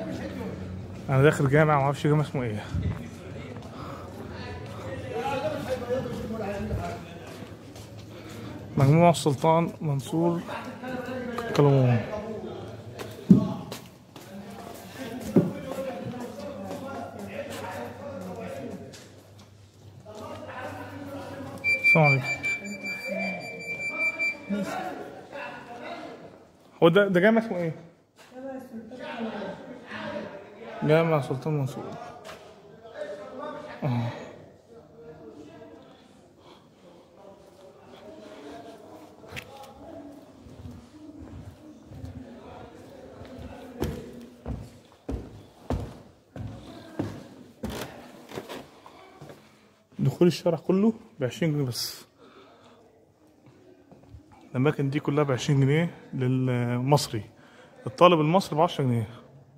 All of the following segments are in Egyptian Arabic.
انا داخل جامع معرفش جامع اسمه ايه مجموع السلطان منصور كلمون السلام عليكم هو ده ده جامع اسمه ايه؟ جامع سلطان منصور اه دخول الشارع كله بعشرين جنيه بس الأماكن دي كلها بعشرين جنيه للمصري الطالب المصري بعشرة جنيه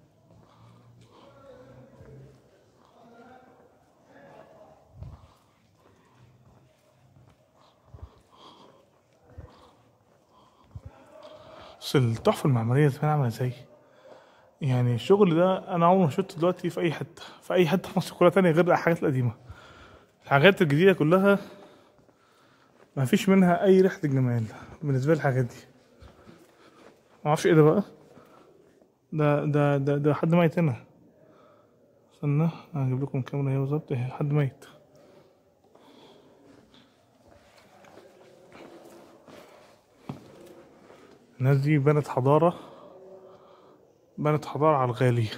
بس التحفة المعمارية زمان عاملة ازاي يعني الشغل ده أنا عمري ما شفته دلوقتي في أي حتة في أي حتة في مصر كلها تانية غير الحاجات القديمة الحاجات الجديدة كلها ما فيش منها أي ريحة الجمال بالنسبة لي الحاجات دي ما اعرفش ايه ده بقى ده ده ده ده حد ميت هنا استنى هجيب لكم كاميرا هي بالظبط اهي حد ميت الناس دي بنت حضارة بنت حضارة على الغالي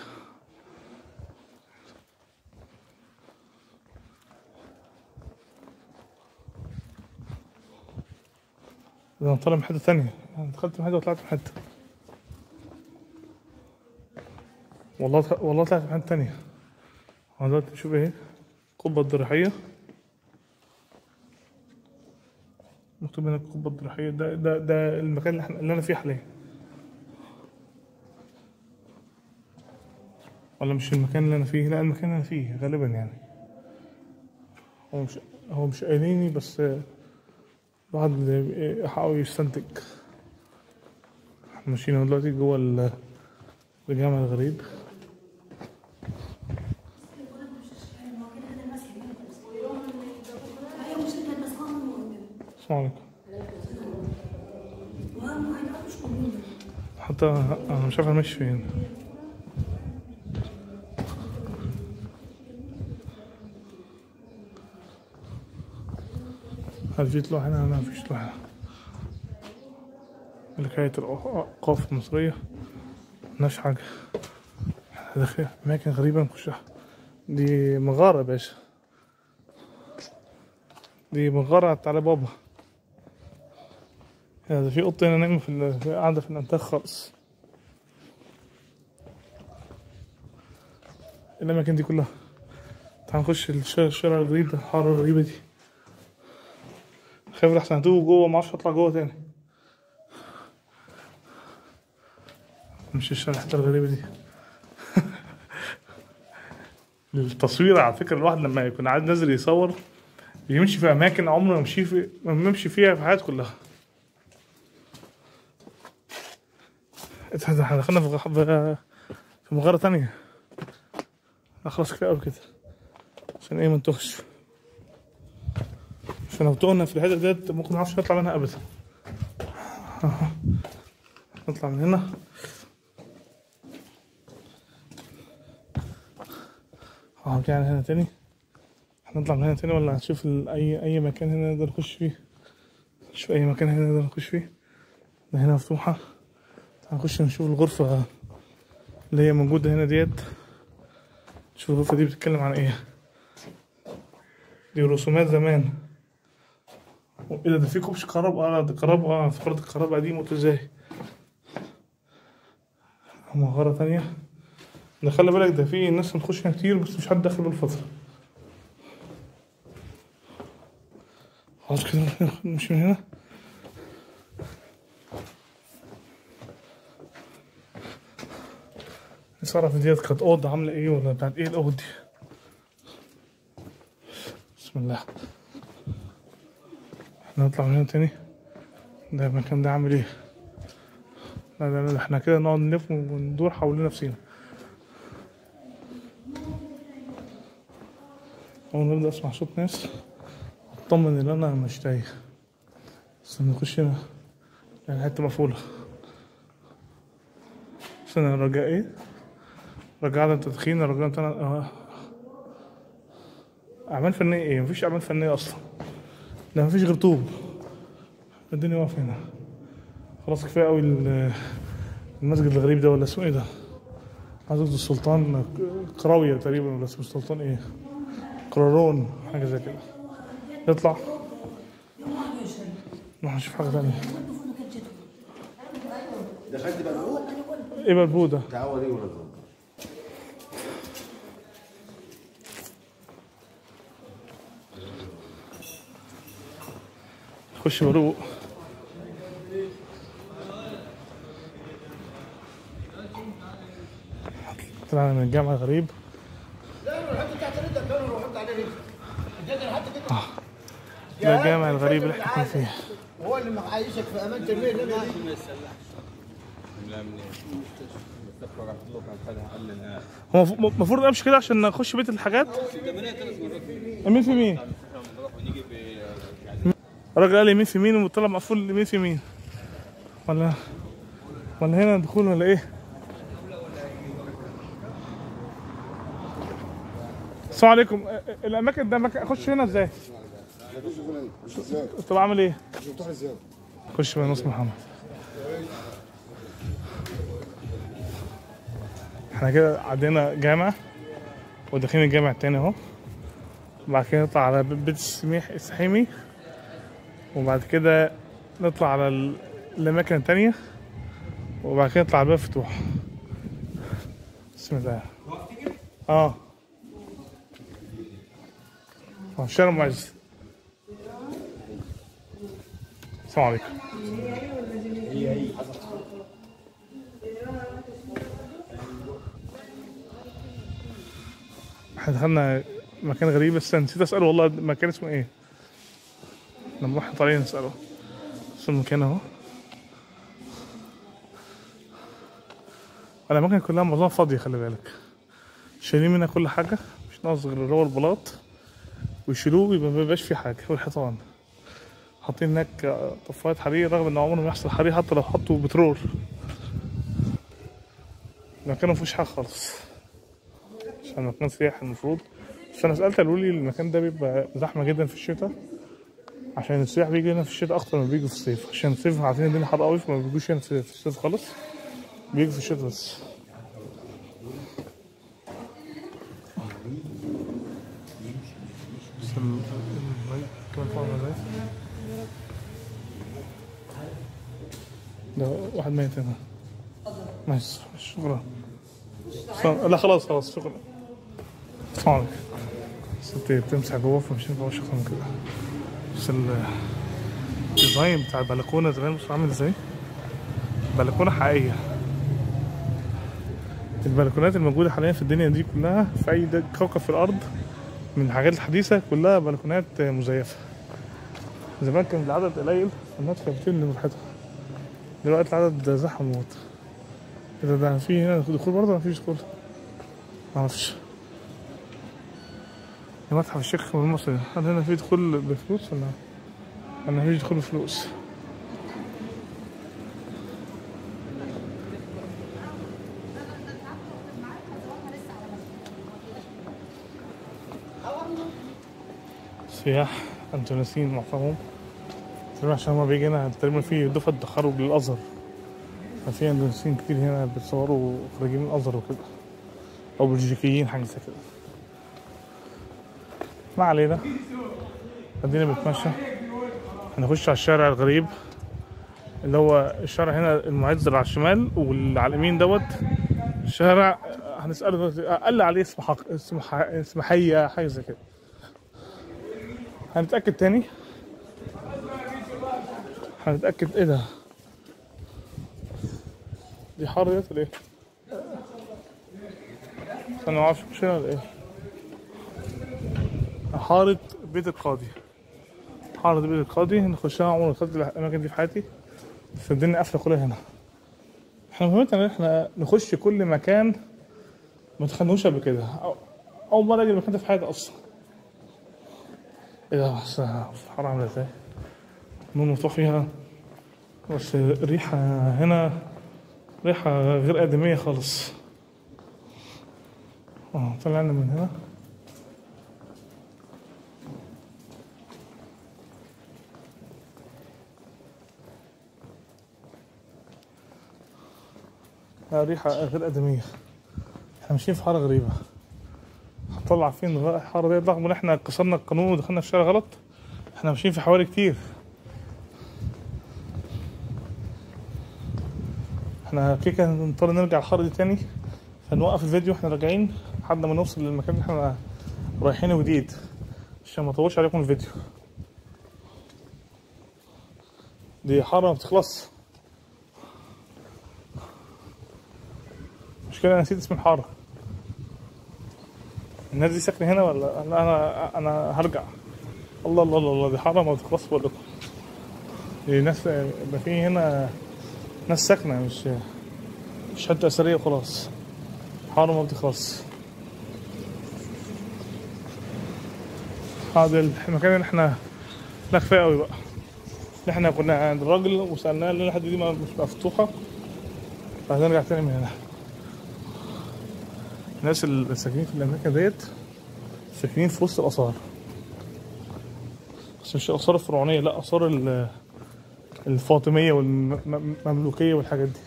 ده انا طالع من حتة تانية انا دخلت من حتة وطلعت من حتة والله والله طلعت من حتة تانية انا دلوقتي بشوف ايه القبة الضريحية مكتوب هنا القبة الضريحية ده ده ده المكان اللي, احنا اللي انا فيه حاليا ولا مش المكان اللي انا فيه لا المكان اللي انا فيه غالبا يعني هو مش هو مش قايليني بس الواحد يحاول يستنتج احنا ماشيين اهو دلوقتي جوه ال- الجامع الغريب السلام عليكم حتى انا مش عارف انا ماشي فين هل في طلوع هنا؟ لا مفيش طلوع هنا ملكية الأوقاف المصرية ملناش حاجة إحنا داخل أماكن غريبة نخشها دي مغارة يا باشا دي مغارة بتاع بابا يا ده في قطة هنا نايمة في ال- في- قاعدة في الأنتاخ خالص إيه الأماكن دي كلها تعال نخش الشارع الشارع الغريب ده الحارة الغريبة دي خايف احسن اتوه جوه ما اعرفش اطلع جوه تاني مش الشارع الحته الغريبه دي التصوير على فكره الواحد لما يكون قاعد نازل يصور يمشي في اماكن عمره ما مشي في ما بيمشي فيها في حياته كلها احنا دخلنا في غ- في- في مغاره تانية لا خلاص كفايه قوي كده عشان ايه ما نتوهش عشان لو تقولنا في الحته ديت ممكن نعرفش نطلع منها ابدا نطلع من هنا اه يعني هنا تاني هنطلع من هنا تاني ولا هنشوف ال- اي اي مكان هنا نقدر نخش فيه نشوف اي مكان هنا نقدر نخش فيه ده هنا مفتوحة هنخش نشوف الغرفة اللي هي موجودة هنا ديت نشوف الغرفة دي بتتكلم عن ايه دي رسومات زمان ايه ده ده في كوبش كهرباء اه ده كهرباء اه افتكرت الكهرباء دي موت ازاي مغارة تانية ده خلي بالك ده في ناس بتخش هنا كتير بس مش حد داخل بالفترة خلاص كده مش من هنا مش عارف ديت كانت اوضة عاملة ايه ولا بتاعت ايه الاوض دي بسم الله احنا نطلع من هنا تاني ده المكان ده عامل ايه لا لا لا احنا كده نقعد نلف وندور حوالين نفسينا أول ما أبدأ أسمع صوت ناس أطمن إن أنا مش تايه بس نخش هنا يعني الحتة مقفولة استنى رجاء إيه؟ رجاء عدم تدخين رجاء بتاع آه. أعمال فنية إيه؟ مفيش أعمال فنية أصلا ده مفيش غير طوب الدنيا واقفة هنا خلاص كفاية أوي ال- المسجد الغريب ده ولا اسمه إيه ده؟ عايز أقصد السلطان قراوية تقريبا ولا اسمه السلطان إيه؟ قرارون حاجة زي كده نطلع نروح نشوف حاجة تانية دخلت بقى إيه بلبو ده؟ تعود ايه ولا تفضل خش بروق طلعنا من الجامعة الغريب ده الجامع الغريب اللي احنا كنا فيه هو اللي معايشك في امان تنميه ده معايش. هو المفروض امشي كده عشان اخش بيت الحاجات يمين في مين الراجل قال يمين في مين والطلع مقفول يمين في مين ولا ولا هنا دخول ولا ايه السلام عليكم ا- الاماكن ده مكان اخش هنا ازاي طب اعمل ايه خش بقى نص محمد احنا كده عدينا جامع وداخلين الجامع التاني اهو بعد كده نطلع على بيت السميح السحيمي وبعد كده نطلع على ال- الأماكن التانية وبعد كده نطلع على الباب مفتوح بسم الله اه اه شارع معز السلام عليكم احنا دخلنا مكان غريب بس نسيت اساله والله المكان اسمه ايه لما واحد طالعين نساله بس المكان اهو الاماكن كلها معظمها فاضيه خلي بالك شايلين منها كل حاجه مش ناقص غير اللي هو البلاط ويشيلوه يبقى ما يبقاش فيه حاجه والحيطان حاطين هناك طفايه حريق رغم ان عمره ما يحصل حريق حتى لو حطوا بترول المكان ما فيهوش حاجه خالص عشان مكان سياحي المفروض بس انا سالت قالوا لي المكان ده بيبقى زحمه جدا في الشتاء عشان السياح بيجي هنا في الشتاء اكتر ما بيجوا في الصيف عشان الصيف عارفين الدنيا حر قوي فما بيجوش هنا في في الصيف خالص بيجوا في الشتاء بس بس ال- ال- كمان فاهم ازاي ده واحد ميت هنا ماشي شكرا لا خلاص خلاص شكرا السلام عليكم ست بتمسح جوه فمش هينفع اكتر من كده بس ال- الديزاين بتاع البلكونه زمان مش عامل ازاي بلكونه حقيقيه البلكونات الموجوده حاليا في الدنيا دي كلها في اي د- كوكب في الارض من الحاجات الحديثه كلها بلكونات مزيفه زمان كان العدد قليل الناس كانت بتنزل براحتها دلوقتي العدد زحمه موت إذا ده في هنا دخول برضه ولا مفيش دخول؟ معرفش متحف الشيخ المصري هل هنا في دخول بفلوس ولا ولا مفيش دخول بفلوس؟ سياح اندونيسيين معظمهم تقريبا عشان هما بيجي هنا تقريبا في دفعة تخرج للأزهر ففي اندونيسيين كتير هنا بيتصوروا خارجين من الأزهر وكده أو بلجيكيين حاجة زي كده ما علينا ادينا بنتمشى هنخش على الشارع الغريب اللي هو الشارع هنا المعز اللي على الشمال واللي على اليمين دوت شارع هنسأله دلوقتي قال عليه اسم حق اسم ح... اسم حية حاجة زي كده هنتأكد تاني هنتأكد ايه ده دي حارة ديت ولا ايه؟ استنى معرفش مش هنا ولا ايه؟ حارة بيت القاضي حارة بيت القاضي نخشها عمري ما دخلت الأماكن دي في حياتي بس الدنيا قافلة كلها هنا احنا مهمتنا ان احنا نخش كل مكان ما دخلناهوش قبل كده أو- أول مرة أجي المكان ده في حياتي أصلا ايه ده بس الحارة عاملة ازاي النور مفتوح فيها بس الريحة هنا ريحة غير آدمية خالص اه طلعنا من هنا لا، ريحة غير آدمية احنا ماشيين في حارة غريبة هنطلع فين غ- الحارة دي رغم ان احنا كسرنا القانون ودخلنا في الشارع غلط احنا ماشيين في حواري كتير احنا كده كده هنضطر نرجع الحارة دي تاني فنوقف الفيديو واحنا راجعين لحد ما نوصل للمكان اللي احنا رايحينه جديد عشان ما اطولش عليكم الفيديو دي حارة ما بتخلص مشكلة انا نسيت اسم الحارة الناس دي ساكنة هنا ولا لا انا انا هرجع الله الله الله الله دي حارة ما بتخلص بقول لكم دي ناس يبقى في هنا ناس ساكنة مش مش حتة أثرية وخلاص حارة ما بتخلص هذا المكان اللي احنا لا كفاية أوي بقى اللي احنا كنا عند الراجل وسألناه ليه الحد دي ما- مش مفتوحة فهنرجع تاني من هنا الناس اللي ساكنين في الأماكن ديت ساكنين في وسط الآثار بس مش الآثار الفرعونية لا آثار ال- الفاطمية والمملوكية والحاجات دي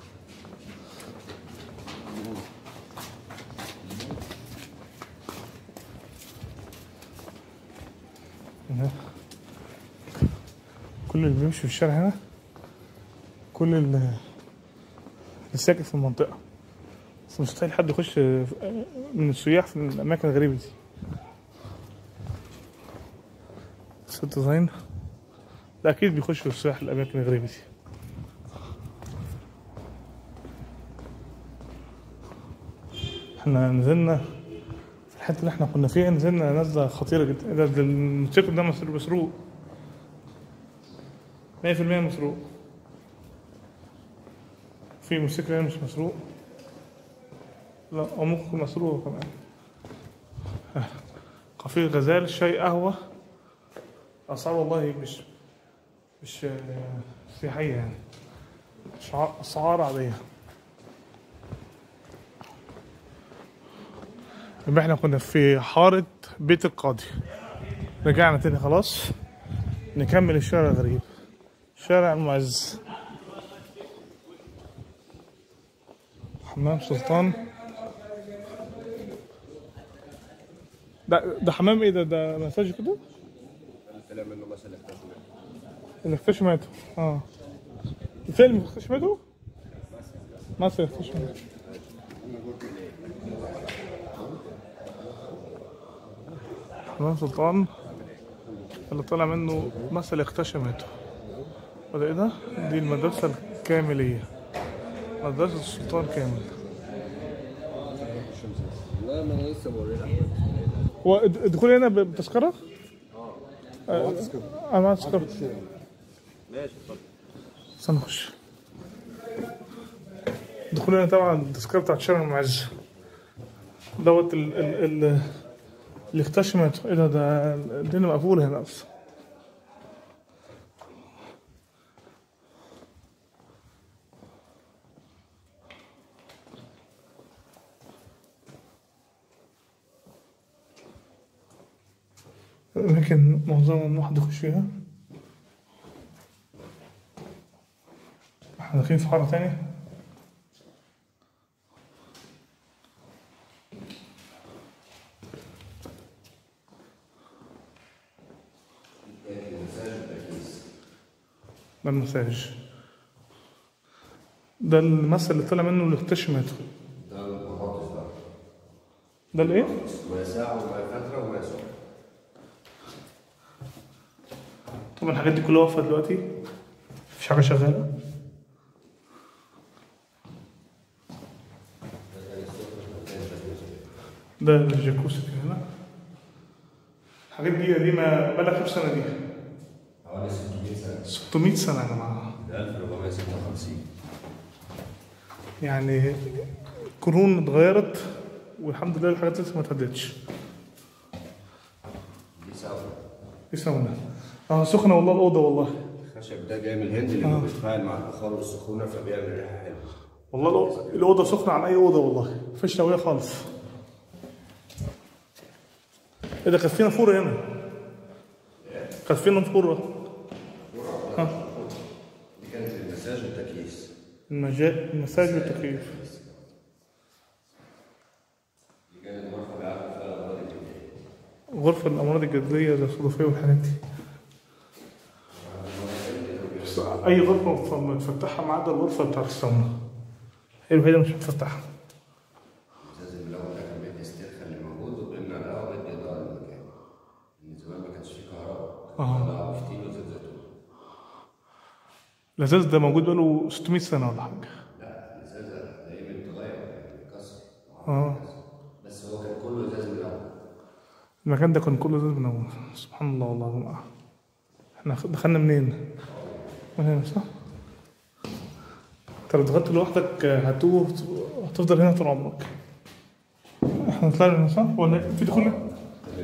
هنا. كل اللي بيمشي في الشارع هنا كل اللي اللي ساكن في المنطقة بس مستحيل حد يخش من السياح في الأماكن الغريبة دي ست زين لا أكيد بيخشوا السياح الأماكن الغريبة دي احنا نزلنا في الحتة اللي احنا كنا فيها نزلنا نزلة خطيرة جدا ده, ده الموتوسيكل ده مسروق مسروق 100% مسروق في موتوسيكل هنا مش مسروق لا أو ممكن يكون مسروق كمان آه. كافيه غزال شاي قهوة أسعار والله مش مش آه، سياحية يعني شع- أسعار عادية يبقى احنا كنا في حارة بيت القاضي رجعنا تاني خلاص نكمل الشارع الغريب شارع المعز حمام سلطان ده ده حمام ايه ده ده مساج كده؟ طلع منه مثلا اكتشف الاختشماته اه فيلم اختشماته؟ مثل اختشماته حمام سلطان اللي طلع منه مثل اختشماته وده ايه ده؟ دي المدرسة الكاملية مدرسة السلطان كامل لا ما انا لسه بوري لك هو الد- الدخول هنا ب- بتذكرة؟ اه انا معايا تذكرة ماشي اتفضل استنى نخش الدخول هنا طبعا التذكرة بتاعت شارع المعز دوت ال ال ال اللي اختشمت ايه ده ده الدنيا مقفولة هنا اصلا لكن معظمها ما حد يخش فيها احنا داخلين في حارة تانية ده المساج ده المثل اللي طلع منه اللي اختشمته ده البطاطس بقى ده الايه؟ ولا ساعة ولا فترة ولا ساعة طبعا الحاجات دي كلها واقفة دلوقتي مفيش حاجة شغالة ده الجاكوزي اللي هنا الحاجات دي قديمة بقالها كام سنة دي؟ حوالي 600 سنة 600 سنة يا جماعة ده 1456 يعني قرون اتغيرت والحمد لله الحاجات لسه ما اتهدتش دي ثورة يسونا اه سخنه والله الاوضه والله الخشب ده جاي من الهند اللي بيتفاعل مع البخار والسخونه فبيعمل ريحه حلوه والله الأوضة, الأوضة سخنة عن أي أوضة والله مفيش تهوية خالص إيه ده كانت فينا فورة هنا كانت فينا فورة ها دي كانت المساج والتكييف المجا- المساج والتكييف دي كانت غرفه بيعمل فيها الامراض الجلديه غرفة الأمراض الجلدية الصدفية والحاجات دي بس أي غرفة متفتحة ما عدا الغرفة بتاعت الساونا هي الوحيدة مش متفتحة الازاز الملون ده كان بيدي استرخاء اللي موجود وبيمنع الهواء وبيدي اضاءه للمكان من زمان ما كانش فيه كهرباء آه. طلعوا فتيل وزيت زيتون الإزاز ده موجود بقاله 600 سنة ولا حاجة لا الازاز ده من تغير يعني بيتكسر اه بس هو كان كله ازاز ملون المكان ده كان كله زي منور سبحان الله والله العظيم احنا دخلنا منين؟ من هنا صح؟ انت لو دخلت لوحدك هتوه هتفضل هنا طول عمرك احنا طلعنا هنا صح؟ ولا في دخول تمام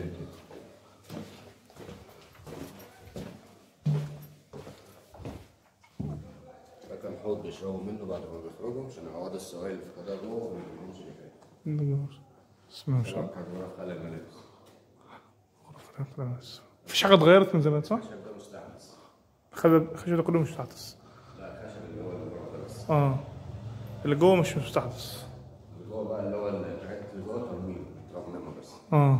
ده كان حوض بيشربوا منه بعد ما بيخرجوا عشان عواد السوائل اللي في القضاء جوه وما بيجيبوش اللي جاي بسم الله ما شاء الله كان غرف خلع الملابس مفيش حاجة اتغيرت من زمان صح؟ الخشب ده مستحدث الخشب الخشب ده كله مش مستحدث لا الخشب اللي هو اللي بره ده بس اه اللي جوه مش مستحدث اللي جوه بقى اللي هو الحاجات اللي جوه ترميم تروح منها بس اه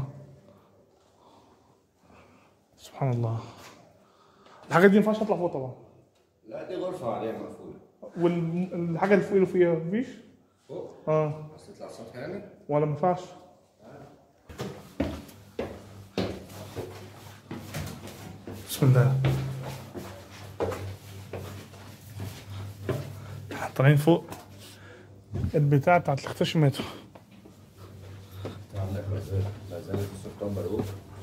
سبحان الله الحاجات دي ما ينفعش تطلع فوق طبعا لا دي غرفة عادية مقفولة والحاجة اللي فوق اللي فيها مفيش فوق اه بس تطلع السطح يعني ولا ما ينفعش بسم الله احنا طالعين فوق البتاع بتاعت الاختشامات عندك لا زالت سبتمبر اهو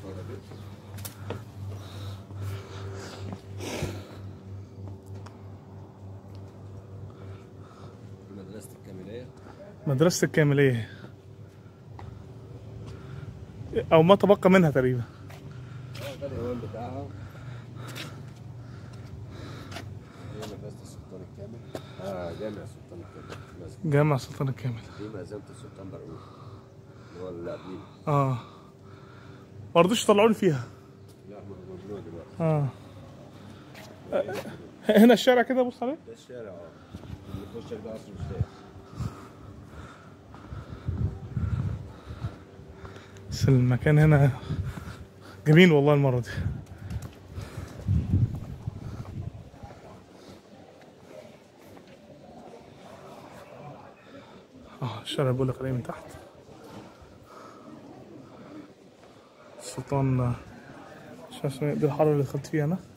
مدرسة الكاملية مدرسة الكاملية أو ما تبقى منها تقريبا ده العنوان بتاعها هي مدرسة السلطان الكامل اه جامع السلطان الكامل مسجد. جامع سلطان الكامل دي مأذنة السلطان برقوق اللي هو اللي قبليه اه ما رضوش يطلعوني فيها لا ممنوع دلوقتي اه هنا الشارع كده بص عليه ده الشارع اه اللي يخش ده قصر مشتاق بس المكان هنا جميل والله المرة دي اه الشارع بقول لك عليه من تحت السلطان مش عارف اسمها إيه، دي الحارة اللي دخلت فيها انا